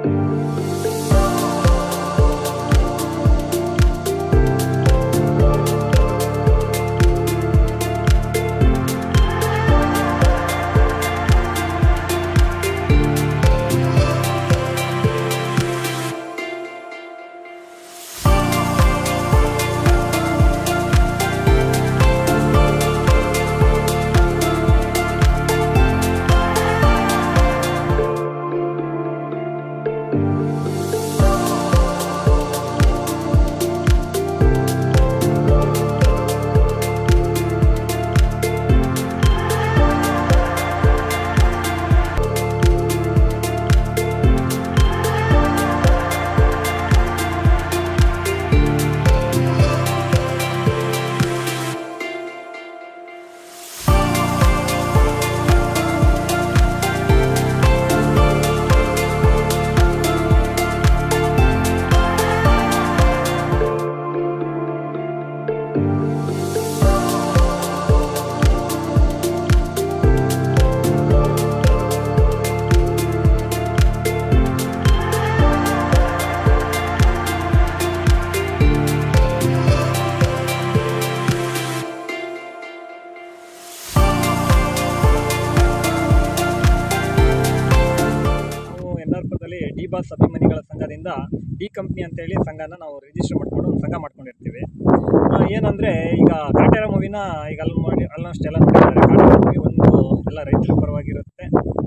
ನಾವು N R ಪುರದಲ್ಲಿ D boss ಅಭಿಮಾನಿಗಳ ಸಂಘದಿಂದ ಡಿ ಕಂಪ್ನಿ ಅಂತೇಳಿ ಸಂಘನ ನಾವು ರಿಜಿಸ್ಟರ್ ಮಾಡ್ಕೊಂಡು ಒಂದು ಸಂಘ ಮಾಡ್ಕೊಂಡಿರ್ತೀವಿ ಆ, ಏನಂದರೆ ಈಗ ಕಾಟೇರ ಮೂವಿನ ಈಗ ಅಲ್ಲಿ ಮಾಡಿ ಆಲ್ಮೋಸ್ಟ್ ಎಲ್ಲ ನೋಡಿದ್ದಾರೆ ಕಾಟೇರ ಮೂವಿ ಒಂದು ಎಲ್ಲ ರೈತರ ಪರವಾಗಿರುತ್ತೆ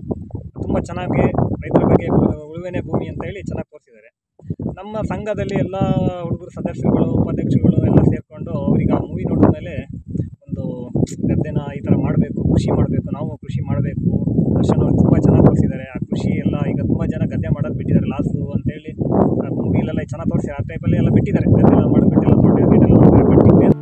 ತುಂಬ ಚೆನ್ನಾಗಿ ರೈತರ ಬಗ್ಗೆ ಉಳು- ಉಳುವೆನೆ ಭೂಮಿ ಅಂತೇಳಿ ಚೆನ್ನಾಗಿ ತೋರಿಸಿದ್ದಾರೆ ನಮ್ಮ ಸಂಘದಲ್ಲಿ ಎಲ್ಲ ಹುಡುಗರು ಸದಸ್ಯರುಗಳು ಉಪಾಧ್ಯಕ್ಷರುಗಳು ಎಲ್ಲ ಸೇರಿಕೊಂಡು ಅವ್ರಿಗೆ ಆ ಮೂವಿ ನೋಡಿದ ಮೇಲೆ ಒಂದು ಗದ್ದೆನ ಈ ಥರ ಮಾಡಬೇಕು ಕೃಷಿ ಮಾಡಬೇಕು ನಾವು ಕೃಷಿ ಮಾಡಬೇಕು ದರ್ಶನ್ ಅವ್ರು ತುಂಬ ಚೆನ್ನಾಗಿ ತೋರಿಸಿದ್ದಾರೆ ಆ ಕೃಷಿ ಎಲ್ಲ ಈಗ ತುಂಬ ಜನ ಗದ್ದೆ ಮಾಡೋದು ಬಿಟ್ಟಿದ್ದಾರೆ ಲಾಸು ಅಂತೇಳಿ ಮೂವಿಲೆಲ್ಲ ಚೆನ್ನಾಗಿ ತೋರಿಸಿ ಆ ಟೈಪಲ್ಲಿ ಎಲ್ಲ ಬಿಟ್ಟಿದ್ದಾರೆ ಗದ್ದೆ ಎಲ್ಲ ಮಾಡಿಬಿಟ್ಟೆಲ್ಲ ತೋಟ ಗೀಟ ಎಲ್ಲ ಮಾಡ್ತಾರೆ ಬಟ್